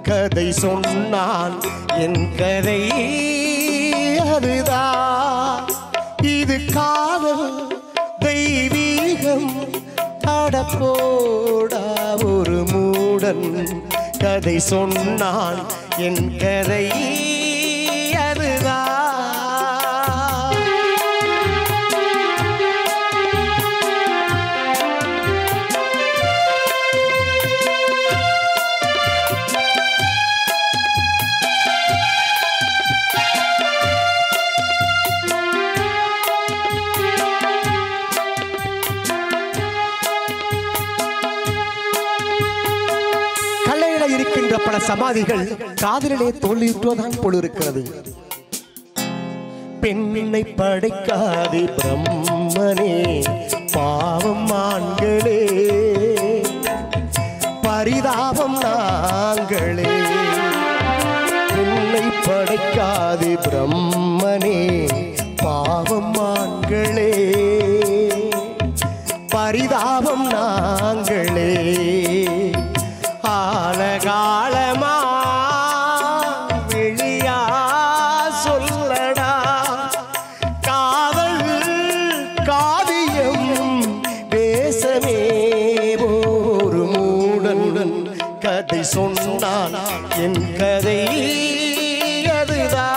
கதை சொன்னான் என் கதை அதுதான் இது காதல் தெய்வீகம் அடப்போடா ஒரு மூடன் கதை சொன்னான் என் கதை அதுதான் கல்லையில இருக்கின்ற பல சமாதிகள் காதலிலே தோல்வியுற்றுவதான் போல் இருக்கிறது பெண்ணை படைக்காதே பிரம்மனே பாவம் ஆண்களே பரிதாபம் நாங்களே பெண்ணை படைக்காதே பிரம்மனே பாவம் ஆண்களே பரிதாபம் நாங்களே ஆலகாலமா வெளியா சொல்லடா காதல் காவியம் பேசமே ஒரு மூடன் கதை சொன்னான் என் கதை அதுதான்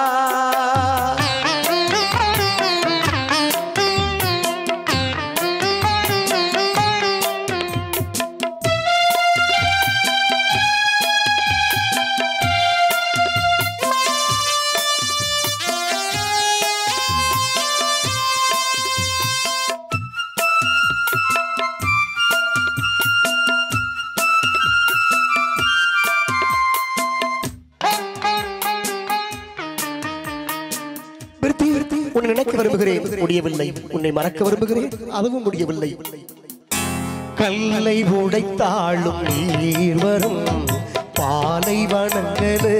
விருத்தி விருத்தி உன்னை நினைக்க விரும்புகிறேன் முடியவில்லை உன்னை மறக்க விரும்புகிறேன் அதுவும் முடியவில்லை கல்லை உடைத்தாளும் நீர் வரும் பாலை வனங்களே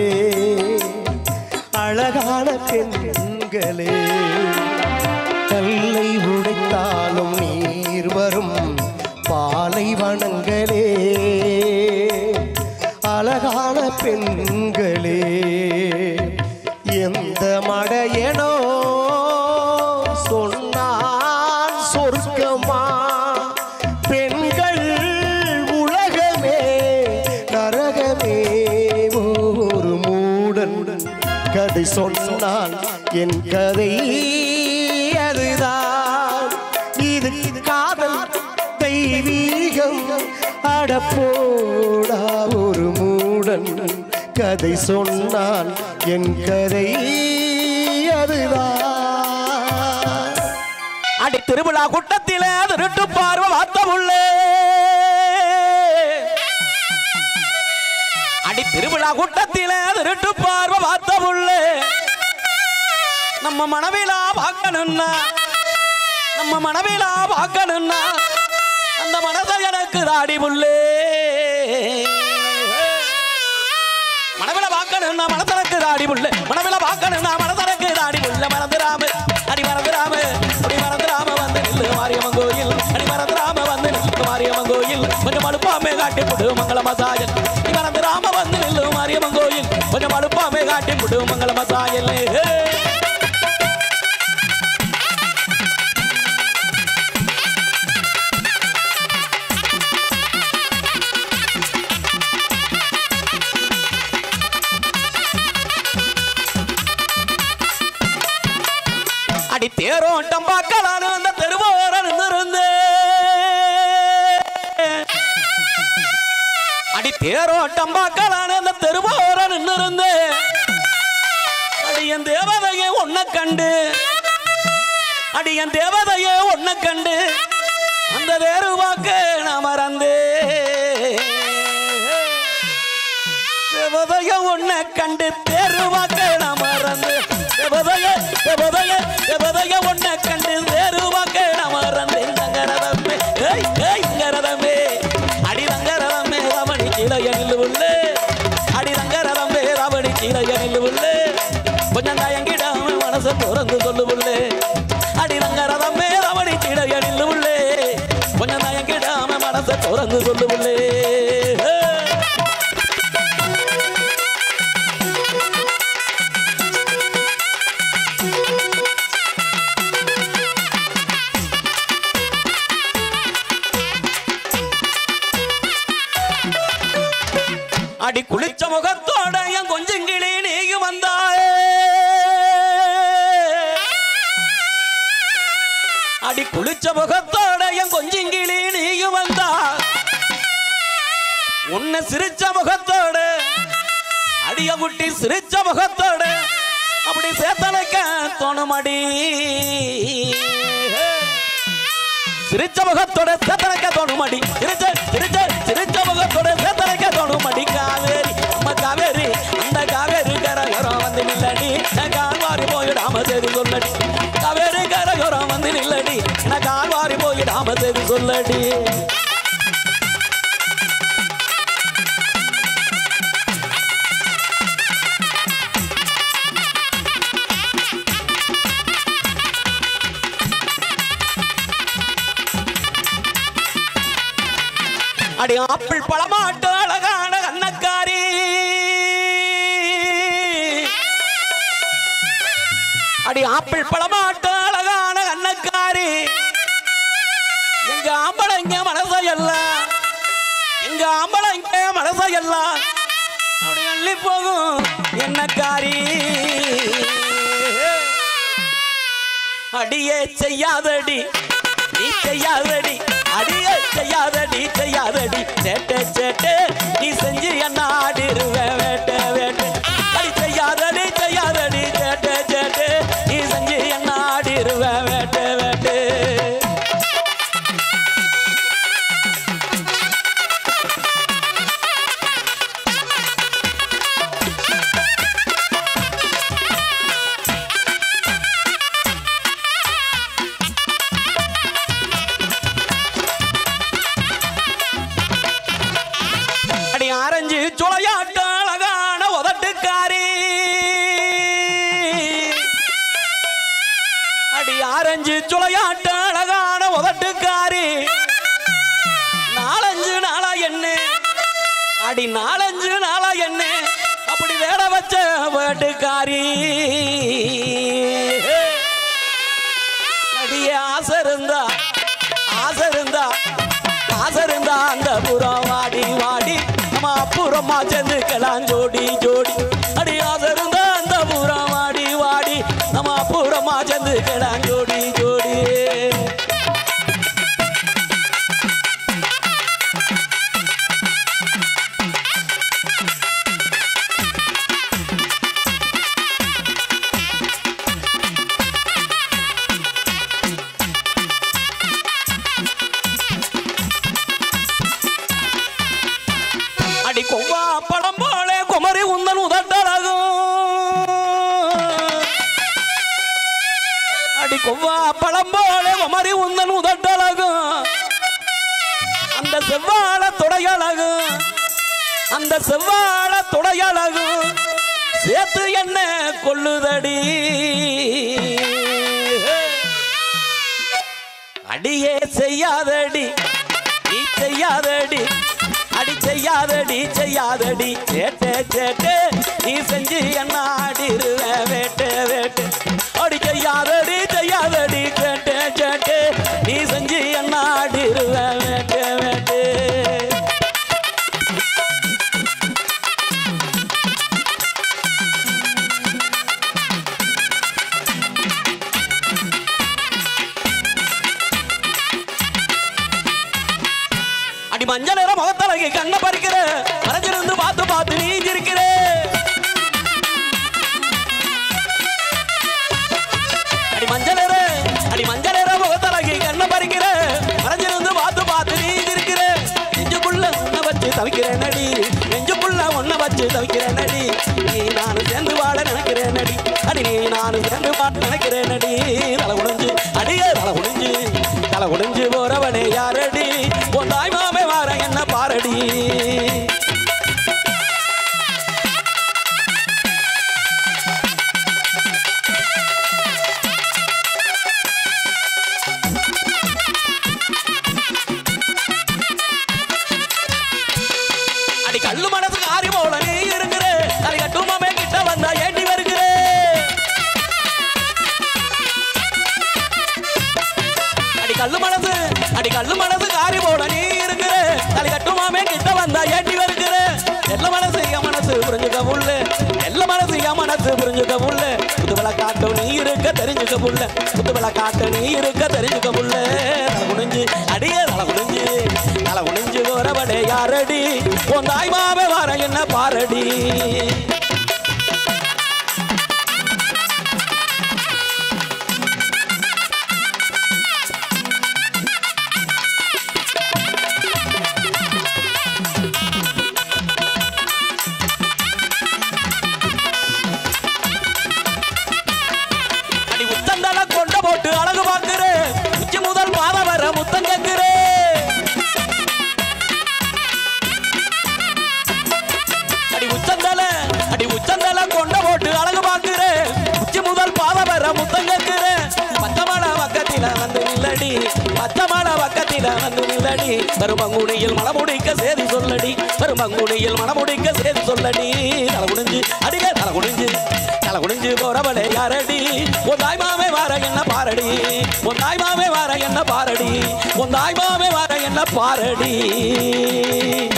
அழகான பெண்களே கல்லை உடைத்தாலும் நீர் வரும் பாலை வனங்களே அழகான பெண்களே எந்த மடையனோ சொன்னான் சொர்க்கமா பெண்கள் உலகமே நரகமே ஒரு மூடன் கதை சொன்னான் என் கதை அதுதான் இது காதல் தெய்வீகம் அடப்போடா ஒரு மூடன் கதை சொன்னான் என் கதை அதுதான் அடி திருவிழா கூட்டத்திலே திருட்டு பார்வை வாத்தமுள்ளே அடி திருவிழா கூட்டத்திலே திருட்டு பார்வை வாத்தமுள்ளே நம்ம மனவிழா பார்க்கணும்னா நம்ம மனவிழா பார்க்கணும்னா அந்த மனதை எனக்கு தாடி புள்ளே மனவில பார்க்கணும்னா மனதனக்கு தாடி புள்ள மனவில பார்க்கணும்னா மனதனக்கு தாடி புள்ள மறந்துடாம அடி மறந்துடாம அடி மறந்துடாம வந்து நில்லு மாரியம்மன் கோயில் அடி மறந்துடாம வந்து நில்லு மாரியம்மன் கோயில் கொஞ்சம் அழுப்பாமே காட்டி புடு மங்கள மசாயல் அடி மறந்துடாம வந்து நில்லு மாரியம்மன் கோயில் கொஞ்சம் அழுப்பாமே காட்டி புடு மங்கள மசாயல் அடி தேரோட்டம் பார்க்கலான்னு அந்த தெருவோர நின்றிருந்து அடி தேரோட்டம் பார்க்கலான்னு அந்த தெருவோர நின்றிருந்து அடி என் தேவதையை ஒன்ன கண்டு அடி என் தேவதையை ஒன்ன கண்டு அந்த தேரு வாக்க நான் மறந்தே தேவதைய உன்ன கண்டு தேருவாக்க நான் மறந்து தேவதைய தேவதைய தேவதைய உன்ன கண்டு தேருவாக்க நான் மறந்து தங்கரதமே ஏய் ஏய் தங்கரதமே அடி தங்கரதமே ரமணி கீழைய நில்லு உள்ளே அடி தங்கரதமே ரமணி கீழைய நில்லு உள்ளே கொஞ்சம் தயங்கிடாம மனசை திறந்து சொல்லு உள்ளே அடி தங்கரதமே ரமணி கீழைய நில்லு உள்ளே கொஞ்சம் தயங்கிடாம மனசை திறந்து சொல்லு உள்ளே ஏய். அடி குளிச்ச முகத்தோட என் கொஞ்சம் கிளி நீங்க வந்தாயே அடி குளிச்ச முகத்தோட என் கொஞ்சம் கிளி நீங்க வந்தா உன்னை சிரிச்ச முகத்தோட அடிய குட்டி சிரிச்ச முகத்தோட அப்படி சேத்தலைக்க தோணுமடி சிரிச்ச முகத்தோட சேத்தலைக்க தோணுமடி சிரிச்ச சிரிச்ச சிரிச்ச முகத்தோட சேத்தலைக்க தோணுமடி காவேரி அம்மா காவேரி அந்த காவேரி கரகரம் வந்து நில்லடி நான் கால்வாரி போயிடாம சரி சொல்லடி காவேரி கரகரம் வந்து நில்லடி நான் கால்வாரி போயிடாம சரி சொல்லடி அடி ஆப்பிள் பழமாட்டு அழகான கண்ணக்காரி அடி ஆப்பிள் பழமாட்டு அழகான கண்ணக்காரி எங்க ஆம்பளைங்க மனசையெல்லாம் எங்க ஆம்பளைங்க மனசையெல்லாம் அப்படி அள்ளி போகும் என்னக்காரி அடியே செய்யாதடி நீ செய்யாதடி அடியே செய்யாதடி செய்யாதடி சேட்டே சேட்டே நீ செஞ்சு என்ன ஆடிருவ வேட்ட வேட்ட அடி செய்யாதடி செய்யாதடி சேட்டே சேட்டே நீ செஞ்சு என்ன ஆடிருவ வேட்ட வேட்டே அடி ஆரஞ்சு சுளையாட்ட அழகான உதட்டுக்காரி அடி ஆரஞ்சு சுளையாட்ட அழகான உதட்டுக்காரி நாலஞ்சு நாளா என்ன அடி நாலஞ்சு நாளா என்ன அப்படி வேட வச்ச வேட்டுக்காரி அடியே ஆசை இருந்தா ஆசை இருந்தா ஆசை இருந்தா அந்த புறம் வாடி வாடி நம்ம அப்புறமா சேர்ந்துக்கலாம் ஜோடி ஜோடி அடி ஆசை இருந்தா அந்த புறம் வாடி வாடி நம்ம அப்புறமா சேர்ந்துக்கலாம் ஜோடி ஜோடி அடி கொவ்வா படம் போல குமரி உந்தன் உதட்டழகும் அடி கொவ்வா படம் போல குமரி உந்தன் உதட்டழகும் அந்த செவ்வாழ துடையழகும் அந்த செவ்வாழ துடையழகும் சேர்த்து என்ன கொள்ளுதடி அடியே செய்யாதடி நீ செய்யாதடி அடி செய்யாதடி செய்யாதடி சேட்டே சேட்டே நீ செஞ்சு என்ன ஆடிருவ வேட்டே வேட்டே அடி செய்யாதடி செய்யாதடி சேட்டே சேட்டே நீ செஞ்சு என்ன ஆடிருவ வேட்டே வேட்டே அடி மஞ்சள் நிற முகத்தழகி கண்ணை பறிக்கிற மறைஞ்சிருந்து பார்த்து பார்த்து நீ இருக்கிற அடி மஞ்சள் நிற அடி மஞ்சள் நிற முகத்தழகி கண்ணை பறிக்கிற மறைஞ்சிருந்து பார்த்து பார்த்து நீ இருக்கிற நெஞ்சுக்குள்ள உன்னை வச்சு தவிக்கிறேன் நடி நெஞ்சுக்குள்ள உன்னை வச்சு தவிக்கிறேன் நடி நீ நானும் சேர்ந்து வாழ நினைக்கிறேன் நடி அடி நீ நானும் சேர்ந்து வாழ நினைக்கிறேன் நடி தலை குடிஞ்சு அடியே தலை குடிஞ்சு தலை குடிஞ்சு போறவனே யாரடி உன் தாய் மாமே வார என்ன பாரடி அடி கல்லு மனசுக்கு ஆறி போல நீ இருக்கிற அடி கட்டுமாமே கிட்ட வந்தா ஏண்டி வருகிற அடி கல்லு மனசு அடி கல்லு மனசு காரி போல நீ இருக்கிற அடி கட்டுமாமே கிட்ட வந்தா ஏண்டி வருகிற எல்ல மனசு புரிஞ்சுக்க புள்ள எல்ல மனசு என் மனசு புரிஞ்சுக்க புள்ள புதுவள காட்டு நீ இருக்க தெரிஞ்சுக்க புள்ள புதுவள காட்டு நீ இருக்க தெரிஞ்சுக்க புள்ள தலை குனிஞ்சு அடியே தலை குனிஞ்சு தலை குனிஞ்சு வரவடே யாரடி உன் தாய்மாவே வர என்ன பாரடி அடி உத்தந்தல கொண்ட போட்டு அழகு பார்க்கிறேன் உச்சி முதல் பாத வர முத்தம் கேட்கிறேன் அடி உச்சந்தல அடி உச்சந்தல கொண்ட போட்டு அழகு பார்க்கிறேன் உச்சி முதல் பாத வர முத்தம் கேட்கிறேன் பச்சமல பக்கத்தில வந்து நில்லடி பச்சமல பக்கத்தில வந்து நில்லடி பெருமங்குடியில் மனமுடிக்க சேதி சொல்லடி பெருமங்குடியில் மனமுடிக்க சேதி சொல்லடி தலை குனிஞ்சு அடியே தலை குனிஞ்சு தலை குனிஞ்சு போறவளே யாரடி உன் தாய்மாவே வார என்ன பாரடி உன் தாய்மாவே வார என்ன பாரடி உன் தாய்மாவே வார என்ன பாரடி